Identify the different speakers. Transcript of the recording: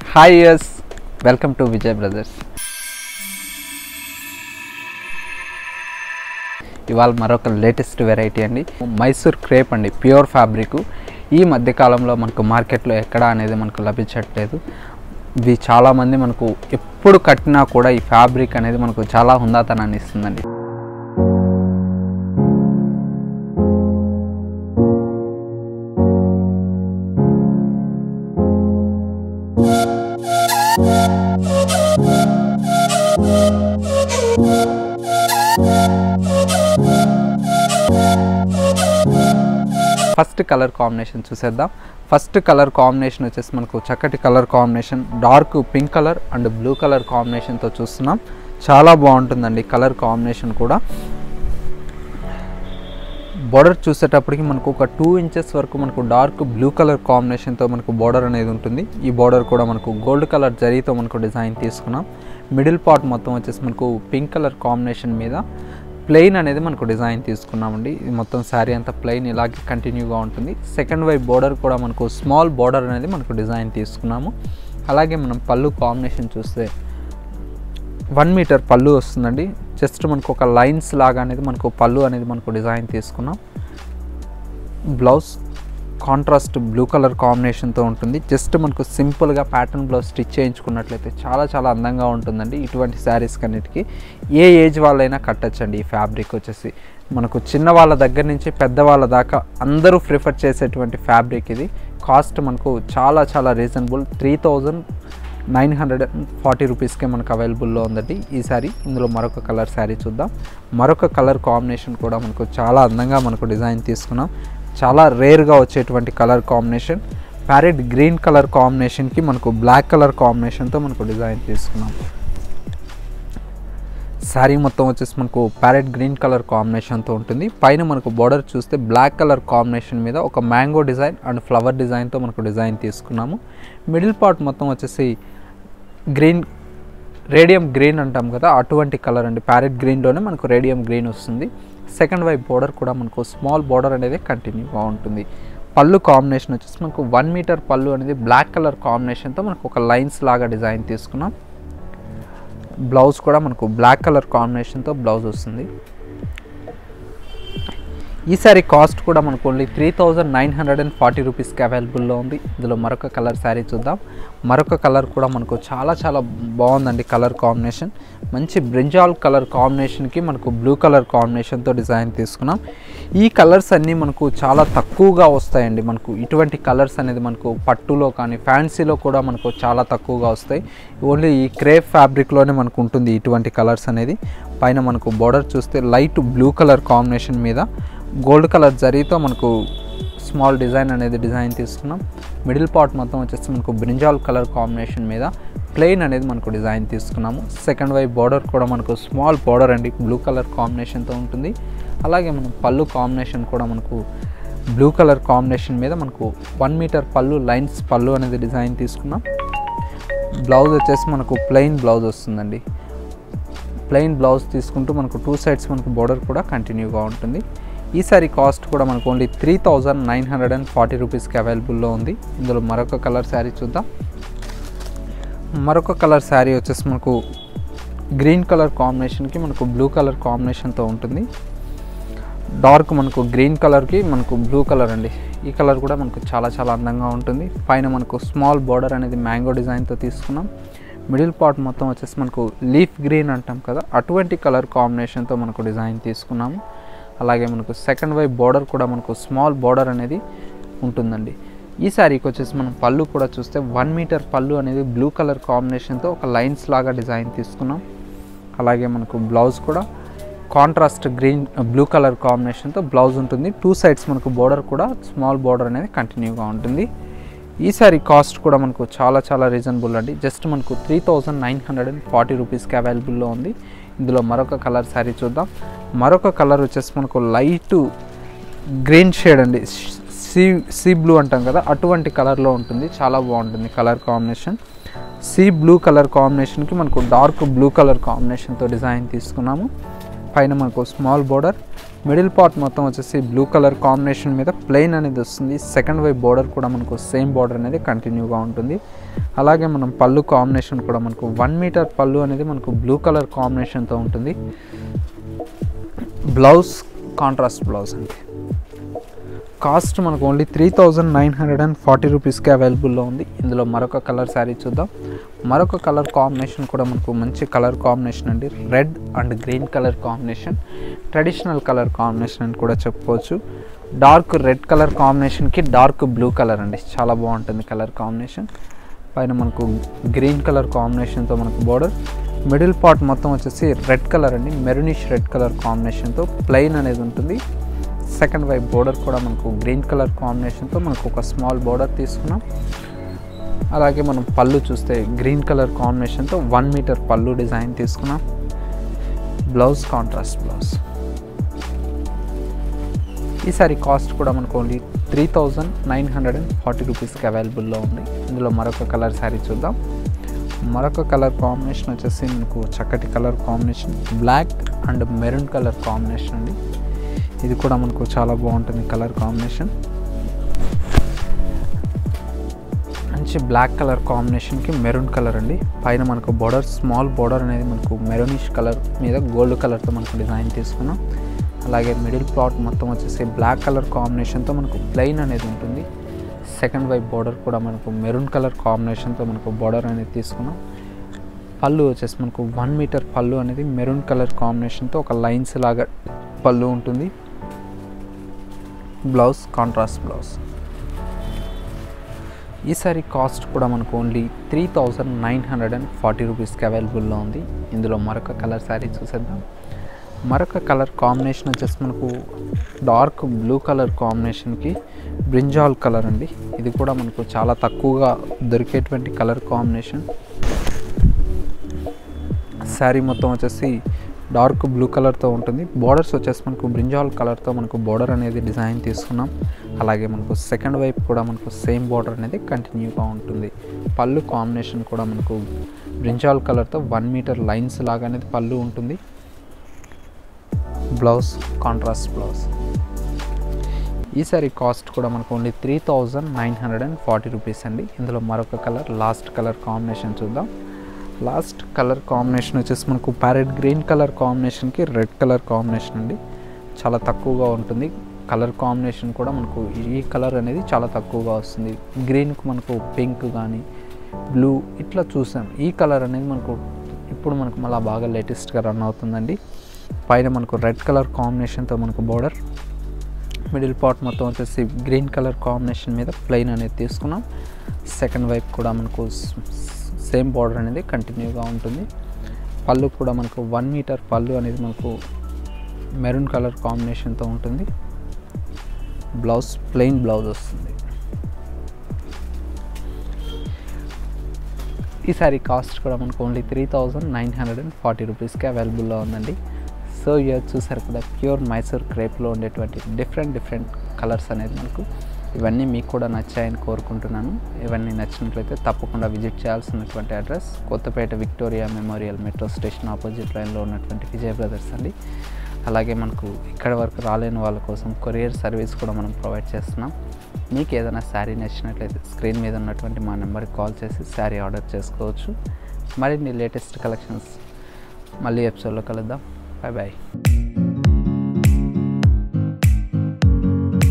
Speaker 1: hi yes welcome to Vijay brothers ఇవాళ మరొక latest variety అండి మైసూర్ క్రేప్ అండి ప్యూర్ ఫ్యాబ్రిక్ ఈ మధ్యకాలంలో మనకు మార్కెట్లో ఎక్కడ అనేది మనకు లభించట్లేదు ఇవి చాలామంది మనకు ఎప్పుడు కట్టినా కూడా ఈ ఫ్యాబ్రిక్ అనేది మనకు చాలా హుందాతనాన్ని ఇస్తుందండి ఫస్ట్ కలర్ కాంబినేషన్ చూసేద్దాం ఫస్ట్ కలర్ కాంబినేషన్ వచ్చేసి మనకు చక్కటి colour combination dark pink colour and blue colour కాంబినేషన్తో చూస్తున్నాం చాలా బాగుంటుందండి కలర్ కాంబినేషన్ కూడా బోర్డర్ చూసేటప్పటికి మనకు ఒక టూ ఇంచెస్ వరకు మనకు డార్క్ బ్లూ కలర్ కాంబినేషన్తో మనకు బోర్డర్ అనేది ఉంటుంది ఈ బోర్డర్ కూడా మనకు గోల్డ్ కలర్ జరీతో మనకు డిజైన్ తీసుకున్నాం మిడిల్ పార్ట్ మొత్తం వచ్చేసి మనకు పింక్ కలర్ కాంబినేషన్ మీద ప్లెయిన్ అనేది మనకు డిజైన్ తీసుకున్నామండి ఇది మొత్తం శారీ అంతా ప్లెయిన్ ఇలాగే కంటిన్యూగా ఉంటుంది సెకండ్ వైపు బోర్డర్ కూడా మనకు స్మాల్ బోర్డర్ అనేది మనకు డిజైన్ తీసుకున్నాము అలాగే మనం పళ్ళు కాంబినేషన్ చూస్తే వన్ మీటర్ పళ్ళు వస్తుందండి జస్ట్ మనకు ఒక లైన్స్ లాగా అనేది మనకు పళ్ళు అనేది మనకు డిజైన్ తీసుకున్నాం బ్లౌజ్ కాంట్రాస్ట్ బ్లూ కలర్ కాంబినేషన్తో ఉంటుంది జస్ట్ మనకు సింపుల్గా ప్యాటర్న్ బ్లౌజ్ స్టిచ్ చేయించుకున్నట్లయితే చాలా చాలా అందంగా ఉంటుందండి ఇటువంటి శారీస్ కన్నిటికి ఏ ఏజ్ వాళ్ళైనా కట్టచ్చండి ఈ ఫ్యాబ్రిక్ వచ్చేసి మనకు చిన్న వాళ్ళ దగ్గర నుంచి పెద్ద వాళ్ళ దాకా అందరూ ప్రిఫర్ చేసేటువంటి ఫ్యాబ్రిక్ ఇది కాస్ట్ మనకు చాలా చాలా reasonable three thousand nine hundred and forty రూపీస్కే మనకు అవైలబుల్లో ఉందండి ఈ శారీ ఇందులో మరొక కలర్ శారీ చూద్దాం మరొక కలర్ కాంబినేషన్ కూడా మనకు చాలా అందంగా మనకు డిజైన్ తీసుకున్నాం చాలా రేర్గా వచ్చేటువంటి colour combination parrot green colour కాంబినేషన్కి మనకు బ్లాక్ కలర్ కాంబినేషన్తో మనకు డిజైన్ తీసుకున్నాం శారీ మొత్తం వచ్చేసి మనకు ప్యారెట్ గ్రీన్ కలర్ కాంబినేషన్తో ఉంటుంది పైన మనకు బార్డర్ చూస్తే బ్లాక్ కలర్ కాంబినేషన్ మీద ఒక మ్యాంగో డిజైన్ అండ్ ఫ్లవర్ డిజైన్తో మనకు డిజైన్ తీసుకున్నాము మిడిల్ పార్ట్ మొత్తం వచ్చేసి గ్రీన్ రేడియం గ్రీన్ అంటాం కదా అటువంటి కలర్ అండి ప్యారెట్ గ్రీన్లోనే మనకు రేడియం గ్రీన్ వస్తుంది సెకండ్ వైపు బోర్డర్ కూడా మనకు స్మాల్ బోర్డర్ అనేది కంటిన్యూగా ఉంటుంది పళ్ళు కాంబినేషన్ వచ్చేసి మనకు వన్ మీటర్ పళ్ళు అనేది బ్లాక్ కలర్ కాంబినేషన్తో మనకు ఒక లైన్స్ లాగా డిజైన్ తీసుకున్నాం బ్లౌజ్ కూడా మనకు బ్లాక్ కలర్ కాంబినేషన్తో బ్లౌజ్ వస్తుంది ఈ సారీ కాస్ట్ కూడా మనకు only three thousand nine hundred and forty రూపీస్కి అవైలబుల్లో ఉంది ఇందులో మరొక కలర్ శారీ చూద్దాం మరొక కలర్ కూడా మనకు చాలా చాలా బాగుందండి కలర్ కాంబినేషన్ మంచి బ్రింజాల్ కలర్ కాంబినేషన్కి మనకు బ్లూ కలర్ కాంబినేషన్తో డిజైన్ తీసుకున్నాం ఈ కలర్స్ అన్నీ మనకు చాలా తక్కువగా వస్తాయండి మనకు ఇటువంటి కలర్స్ అనేది మనకు పట్టులో కానీ ఫ్యాన్సీలో కూడా మనకు చాలా తక్కువగా వస్తాయి ఓన్లీ ఈ క్రేప్ ఫ్యాబ్రిక్లోనే మనకు ఉంటుంది ఇటువంటి కలర్స్ అనేది పైన మనకు బోర్డర్ చూస్తే లైట్ బ్లూ కలర్ కాంబినేషన్ మీద గోల్డ్ కలర్ జరీతో మనకు స్మాల్ డిజైన్ అనేది డిజైన్ తీసుకున్నాం మిడిల్ పార్ట్ మొత్తం వచ్చేసి మనకు బ్రింజాల్ కలర్ కాంబినేషన్ మీద ప్లెయిన్ అనేది మనకు డిజైన్ తీసుకున్నాము సెకండ్ వైపు బార్డర్ కూడా మనకు స్మాల్ బార్డర్ అండి బ్లూ కలర్ కాంబినేషన్తో ఉంటుంది అలాగే మనం పళ్ళు కాంబినేషన్ కూడా మనకు బ్లూ కలర్ కాంబినేషన్ మీద మనకు వన్ మీటర్ పళ్ళు లైన్స్ పళ్ళు అనేది డిజైన్ తీసుకున్నాం బ్లౌజ్ వచ్చేసి మనకు ప్లెయిన్ బ్లౌజ్ వస్తుందండి ప్లెయిన్ బ్లౌజ్ తీసుకుంటూ మనకు టూ సైడ్స్ మనకు బార్డర్ కూడా కంటిన్యూగా ఉంటుంది ఈ సారీ కాస్ట్ కూడా మనకు only three thousand nine hundred and forty రూపీస్కి అవైలబుల్లో ఉంది ఇందులో మరొక కలర్ శారీ చూద్దాం మరొక కలర్ శారీ వచ్చేసి మనకు గ్రీన్ కలర్ కాంబినేషన్కి మనకు బ్లూ కలర్ కాంబినేషన్తో ఉంటుంది డార్క్ మనకు గ్రీన్ కలర్కి మనకు బ్లూ కలర్ అండి ఈ కలర్ కూడా మనకు చాలా చాలా అందంగా ఉంటుంది పైన మనకు స్మాల్ బార్డర్ అనేది మ్యాంగో డిజైన్తో తీసుకున్నాం మిడిల్ పార్ట్ మొత్తం వచ్చేసి మనకు లీఫ్ గ్రీన్ అంటాం కదా అటువంటి కలర్ కాంబినేషన్తో మనకు డిజైన్ తీసుకున్నాము అలాగే మనకు సెకండ్ వైపు బార్డర్ కూడా మనకు స్మాల్ బార్డర్ అనేది ఉంటుందండి ఈ శారీకి వచ్చేసి మనం పళ్ళు కూడా చూస్తే వన్ మీటర్ పళ్ళు అనేది బ్లూ కలర్ కాంబినేషన్తో ఒక లైన్స్ లాగా డిజైన్ తీసుకున్నాం అలాగే మనకు బ్లౌజ్ కూడా కాంట్రాస్ట్ గ్రీన్ బ్లూ కలర్ కాంబినేషన్తో బ్లౌజ్ ఉంటుంది టూ సైడ్స్ మనకు బార్డర్ కూడా స్మాల్ బార్డర్ అనేది కంటిన్యూగా ఉంటుంది ఈ సారీ కాస్ట్ కూడా మనకు చాలా చాలా రీజనబుల్ అండి జస్ట్ మనకు three thousand nine hundred and forty రూపీస్కి అవైలబుల్లో ఉంది ఇందులో మరొక కలర్ శారీ చూద్దాం మరొక కలర్ వచ్చేసి మనకు లైట్ గ్రీన్ షేడ్ అండి సీ సీ బ్లూ అంటాం కదా అటువంటి కలర్లో ఉంటుంది చాలా బాగుంటుంది colour combination sea blue colour కాంబినేషన్కి మనకు డార్క్ బ్లూ కలర్ కాంబినేషన్తో డిజైన్ తీసుకున్నాము పైన మనకు స్మాల్ బోర్డర్ మిడిల్ పార్ట్ మొత్తం వచ్చేసి బ్లూ కలర్ కాంబినేషన్ మీద ప్లెయిన్ అనేది వస్తుంది సెకండ్ వైపు బార్డర్ కూడా మనకు సేమ్ బార్డర్ అనేది కంటిన్యూగా ఉంటుంది అలాగే మనం పళ్ళు కాంబినేషన్ కూడా మనకు వన్ మీటర్ పళ్ళు అనేది మనకు బ్లూ కలర్ కాంబినేషన్తో ఉంటుంది బ్లౌజ్ కాంట్రాస్ట్ బ్లౌజ్ అండి కాస్ట్ మనకు only three thousand nine hundred and forty రూపీస్కి అవైలబుల్లో ఉంది ఇందులో మరొక కలర్ శారీ చూద్దాం మరొక కలర్ కాంబినేషన్ కూడా మనకు మంచి కలర్ కాంబినేషన్ అండి red and green colour combination traditional colour combination అని కూడా చెప్పుకోవచ్చు డార్క్ రెడ్ కలర్ కాంబినేషన్కి డార్క్ బ్లూ కలర్ అండి చాలా బాగుంటుంది కలర్ కాంబినేషన్ పైన మనకు గ్రీన్ కలర్ కాంబినేషన్తో మనకు బోర్డర్ మిడిల్ పార్ట్ మొత్తం వచ్చేసి రెడ్ కలర్ అండి మెరూనిష్ రెడ్ కలర్ కాంబినేషన్తో ప్లెయిన్ అనేది ఉంటుంది సెకండ్ వైపు బోర్డర్ కూడా మనకు గ్రీన్ కలర్ కాంబినేషన్తో మనకు ఒక స్మాల్ బోర్డర్ తీసుకున్నాం అలాగే మనం పళ్ళు చూస్తే గ్రీన్ కలర్ కాంబినేషన్తో వన్ మీటర్ పళ్ళు డిజైన్ తీసుకున్నాం బ్లౌజ్ కాంట్రాస్ట్ బ్లౌజ్ ఈ సారీ కాస్ట్ కూడా మనకు only three thousand nine hundred and forty రూపీస్కి అవైలబుల్లో ఉంది ఇందులో మరొక కలర్ శారీ చూద్దాం మరొక కలర్ కాంబినేషన్ వచ్చేసి మనకు చక్కటి colour combination black and maroon colour combination అండి ఇది కూడా మనకు చాలా బాగుంటుంది కలర్ కాంబినేషన్ మంచి బ్లాక్ కలర్ కాంబినేషన్కి మెరూన్ కలర్ అండి పైన మనకు బోర్డర్ స్మాల్ బోర్డర్ అనేది మనకు మెరూనిష్ కలర్ మీద గోల్డ్ కలర్తో మనకు డిజైన్ తీసుకున్నాం అలాగే మిడిల్ ప్లాట్ మొత్తం వచ్చేసి బ్లాక్ కలర్ కాంబినేషన్తో మనకు ప్లెయిన్ అనేది ఉంటుంది సెకండ్ వైపు బోర్డర్ కూడా మనకు మెరూన్ కలర్ కాంబినేషన్తో మనకు బోర్డర్ అనేది తీసుకున్నాం పళ్ళు వచ్చేసి మనకు వన్ మీటర్ పళ్ళు అనేది మెరూన్ కలర్ కాంబినేషన్తో ఒక లైన్స్ లాగా పళ్ళు ఉంటుంది బ్లౌజ్ కాంట్రాస్ట్ బ్లౌజ్ ఈ సారీ కాస్ట్ కూడా మనకు only three thousand nine hundred and forty రూపీస్కి అవైలబుల్లో ఉంది ఇందులో మరొక కలర్ శారీ చూసేద్దాం మరొక కలర్ కాంబినేషన్ వచ్చేసి మనకు డార్క్ బ్లూ కలర్ కాంబినేషన్కి బ్రింజాల్ కలర్ అండి ఇది కూడా మనకు చాలా తక్కువగా దొరికేటువంటి కలర్ కాంబినేషన్ శారీ మొత్తం వచ్చేసి డార్క్ బ్లూ కలర్తో ఉంటుంది బోర్డర్స్ వచ్చేసి మనకు బ్రింజాల్ కలర్తో మనకు బోర్డర్ అనేది డిజైన్ తీసుకున్నాం అలాగే మనకు సెకండ్ వైపు కూడా మనకు సేమ్ బోర్డర్ అనేది కంటిన్యూగా ఉంటుంది పళ్ళు కాంబినేషన్ కూడా మనకు బ్రింజాల్ కలర్తో వన్ మీటర్ లైన్స్ లాగా అనేది పళ్ళు ఉంటుంది బ్లౌజ్ కాంట్రాస్ట్ బ్లౌజ్ ఈ సారీ కాస్ట్ కూడా మనకు only three thousand nine hundred and forty rupees అండి ఇందులో మరొక కలర్ లాస్ట్ కలర్ కాంబినేషన్ చూద్దాం లాస్ట్ కలర్ కాంబినేషన్ వచ్చేసి మనకు ప్యారెట్ గ్రీన్ కలర్ కాంబినేషన్కి రెడ్ కలర్ కాంబినేషన్ అండి చాలా తక్కువగా ఉంటుంది కలర్ కాంబినేషన్ కూడా మనకు ఈ కలర్ అనేది చాలా తక్కువగా వస్తుంది గ్రీన్కి మనకు పింక్ కానీ బ్లూ ఇట్లా చూసాం ఈ కలర్ అనేది మనకు ఇప్పుడు మనకు మళ్ళీ బాగా లేటెస్ట్గా రన్ అవుతుందండి పైన మనకు రెడ్ కలర్ కాంబినేషన్తో మనకు బోర్డర్ మిడిల్ పార్ట్ మొత్తం వచ్చేసి గ్రీన్ కలర్ కాంబినేషన్ మీద ప్లెయిన్ అనేది తీసుకున్నాం సెకండ్ వైపు కూడా మనకు సేమ్ బార్డర్ అనేది కంటిన్యూగా ఉంటుంది పళ్ళు కూడా మనకు వన్ మీటర్ పళ్ళు అనేది మనకు మెరూన్ కలర్ కాంబినేషన్తో ఉంటుంది బ్లౌజ్ ప్లెయిన్ బ్లౌజ్ వస్తుంది ఈ సారీ కాస్ట్ కూడా మనకు only three thousand nine hundred and forty రూపీస్కి అవైలబుల్లో ఉందండి సో ఇయర్ చూసారు కదా ప్యూర్ మైసూర్ క్రేప్లో ఉండేటువంటి డిఫరెంట్ డిఫరెంట్ కలర్స్ అనేది మనకు ఇవన్నీ మీకు కూడా నచ్చాయని కోరుకుంటున్నాను ఇవన్నీ నచ్చినట్లయితే తప్పకుండా విజిట్ చేయాల్సినటువంటి address Kothapet Victoria Memorial metro station opposite లైన్లో ఉన్నటువంటి విజయ్ బ్రదర్స్ అండి అలాగే మనకు ఇక్కడ వరకు రాలేని వాళ్ళ కోసం కొరియర్ సర్వీస్ కూడా మనం ప్రొవైడ్ చేస్తున్నాం మీకు ఏదైనా శారీ నచ్చినట్లయితే స్క్రీన్ మీద ఉన్నటువంటి మా నెంబర్కి కాల్ చేసి శారీ ఆర్డర్ చేసుకోవచ్చు మరిన్ని లేటెస్ట్ కలెక్షన్స్ మళ్ళీ ఎపిసోడ్లో కలుద్దాం బాయ్ బాయ్